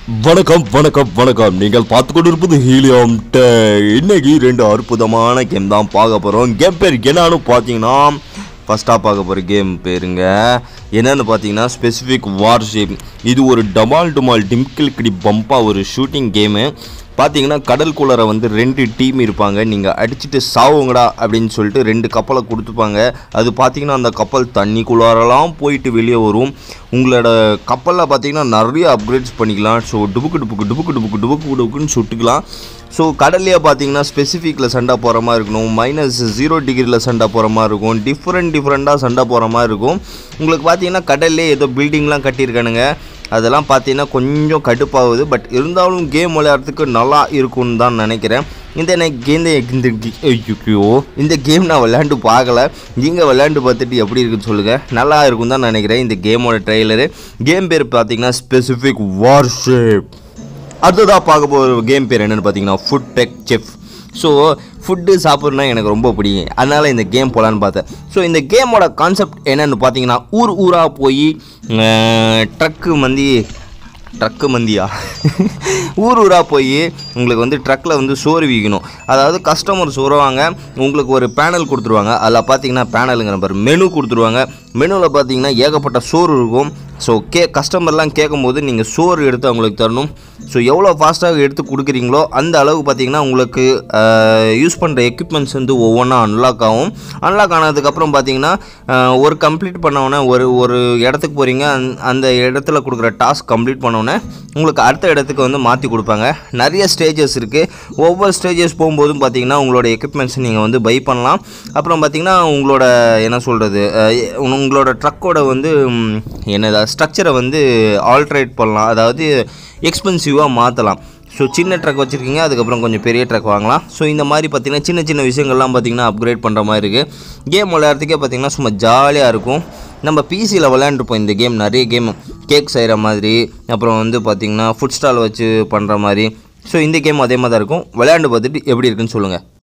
வணக்கம் வணக்கம் வணக்கம் நீங்கள் பார்த்து கொண்டிருப்பது ஹீலியம் டெக் இன்னைக்கு ரெண்டு அற்புதமான கேம் தான் பார்க்க போகிறோம் கேம் பேர் என்னன்னு பார்த்தீங்கன்னா ஃபஸ்ட்டாக பார்க்க போகிற கேம் பேருங்க என்னன்னு பார்த்தீங்கன்னா ஸ்பெசிஃபிக் வார்ஷிப் இது ஒரு டமால் டுமால் டிம்கில் கிடி பம்பா ஒரு ஷூட்டிங் கேமு பார்த்தீங்கன்னா கடலுக்குள்ளர வந்து ரெண்டு டீம் இருப்பாங்க நீங்கள் அடிச்சுட்டு சாவுங்கடா அப்படின்னு சொல்லிட்டு ரெண்டு கப்பலை கொடுத்துப்பாங்க அது பார்த்தீங்கன்னா அந்த கப்பல் தண்ணிக்குள்ளாரெல்லாம் போயிட்டு வெளியே வரும் உங்களோட கப்பலில் பார்த்தீங்கன்னா நிறைய அப்கிரேட்ஸ் பண்ணிக்கலாம் ஸோ டுபுக்கு டுபுக்கு டுபுக்கு டுபுக்கு டுபுக்கு டுபுக்குன்னு சுட்டுக்கலாம் ஸோ கடல்லையே பார்த்தீங்கன்னா ஸ்பெசிஃபிக்கில் சண்டை போகிற மாதிரி இருக்கணும் மைனஸ் ஜீரோ டிகிரியில் சண்டை போகிற மாதிரி இருக்கும் டிஃப்ரெண்ட் டிஃப்ரெண்ட்டாக சண்டை போகிற மாதிரி இருக்கும் உங்களுக்கு பார்த்தீங்கன்னா கடல்லே ஏதோ பில்டிங்லாம் கட்டியிருக்கானுங்க அதெல்லாம் பார்த்தீங்கன்னா கொஞ்சம் கடுப்பாகுது பட் இருந்தாலும் கேம் விளையாடுறதுக்கு நல்லா இருக்கும்னு தான் நினைக்கிறேன் இந்த எனக்கு இந்த இந்த கி- ஐயோ இந்த கேம் நான் விளையாண்டு பார்க்கல நீங்கள் விளையாண்டு பார்த்துட்டு எப்படி இருக்குன்னு சொல்லுங்கள் நல்லா இருக்கும் தான் நினைக்கிறேன் இந்த கேமோட ட்ரெய்லரு கேம் பேர் பார்த்தீங்கன்னா ஸ்பெசிஃபிக் வார்ஷிப் அடுத்ததாக பார்க்க போகிற கேம் பேர் என்னென்னு பார்த்தீங்கன்னா food tech chef so food சாப்பிட்றதுனா எனக்கு ரொம்ப பிடிக்கும் அதனால் இந்த கேம் போகலான்னு பார்த்தேன் ஸோ இந்த கேமோட கான்செப்ட் என்னென்னு பார்த்தீங்கன்னா ஊர் ஊராக போய் ட்ரக்கு மந்தி ட்ரக்கு மந்தியா ஊர் ஊராக போய் உங்களுக்கு வந்து ட்ரக்கில் வந்து சோறு விற்கணும் அதாவது கஸ்டமர் வருவாங்க உங்களுக்கு ஒரு பேனல் கொடுத்துருவாங்க அதில் பார்த்தீங்கன்னா பேனலுங்கிற பாரு மெனு கொடுத்துருவாங்க மெனுவில் பார்த்தீங்கன்னா ஏகப்பட்ட சோறு இருக்கும் ஸோ கே கஸ்டமர்லாம் கேட்கும்போது நீங்கள் சோறு எடுத்து அவங்களுக்கு தரணும் ஸோ எவ்வளோ ஃபாஸ்ட்டாக எடுத்து கொடுக்குறீங்களோ அந்த அளவுக்கு பார்த்தீங்கன்னா உங்களுக்கு யூஸ் பண்ணுற எக்யூப்மெண்ட்ஸ் வந்து ஒவ்வொன்றா அன்லாக் ஆகும் அன்லாக் ஆனதுக்கப்புறம் பார்த்தீங்கன்னா அஹ், ஒரு கம்ப்ளீட் பண்ணவுடனே ஒரு ஒரு இடத்துக்கு போகிறீங்க அந்த இடத்துல கொடுக்குற டாஸ்க் கம்ப்ளீட் பண்ணவுடனே உங்களுக்கு அடுத்த இடத்துக்கு வந்து மாற்றி கொடுப்பாங்க நிறைய ஸ்டேஜஸ் இருக்குது ஒவ்வொரு ஸ்டேஜஸ் போகும்போதும் பார்த்தீங்கன்னா உங்களோட எக்யூப்மெண்ட்ஸ் நீங்கள் வந்து பை பண்ணலாம் அப்புறம் பார்த்தீங்கன்னா உங்களோட என்ன சொல்கிறது உங்களோட ட்ரக்கோட வந்து ம், என்னது ஸ்ட்ரக்சரை வந்து ஆல்ட்ரேட் பண்ணலாம் அதாவது எக்ஸ்பென்சிவாக மாற்றலாம் ஸோ சின்ன ட்ரக் வச்சுருக்கீங்க அதுக்கப்புறம் கொஞ்சம் பெரிய ட்ரக் வாங்கலாம் ஸோ இந்த மாதிரி பார்த்தீங்கன்னா சின்ன சின்ன விஷயங்கள்லாம் பார்த்தீங்கன்னா அப்கிரேட் பண்ணுற மாதிரி இருக்குது கேம் விளையாடுறதுக்கே பார்த்தீங்கன்னா சும்மா ஜாலியாக இருக்கும் நம்ம பிசியில் விளையாண்டுருப்போம் இந்த கேம் நிறைய கேம் கேக் செய்கிற மாதிரி அப்புறம் வந்து பார்த்திங்கன்னா ஃபுட் ஸ்டால் வச்சு பண்ணுற மாதிரி ஸோ இந்த கேம் அதே மாதிரி தான் இருக்கும் விளையாண்டு பார்த்துட்டு எப்படி இருக்குன்னு சொல்லுங்கள்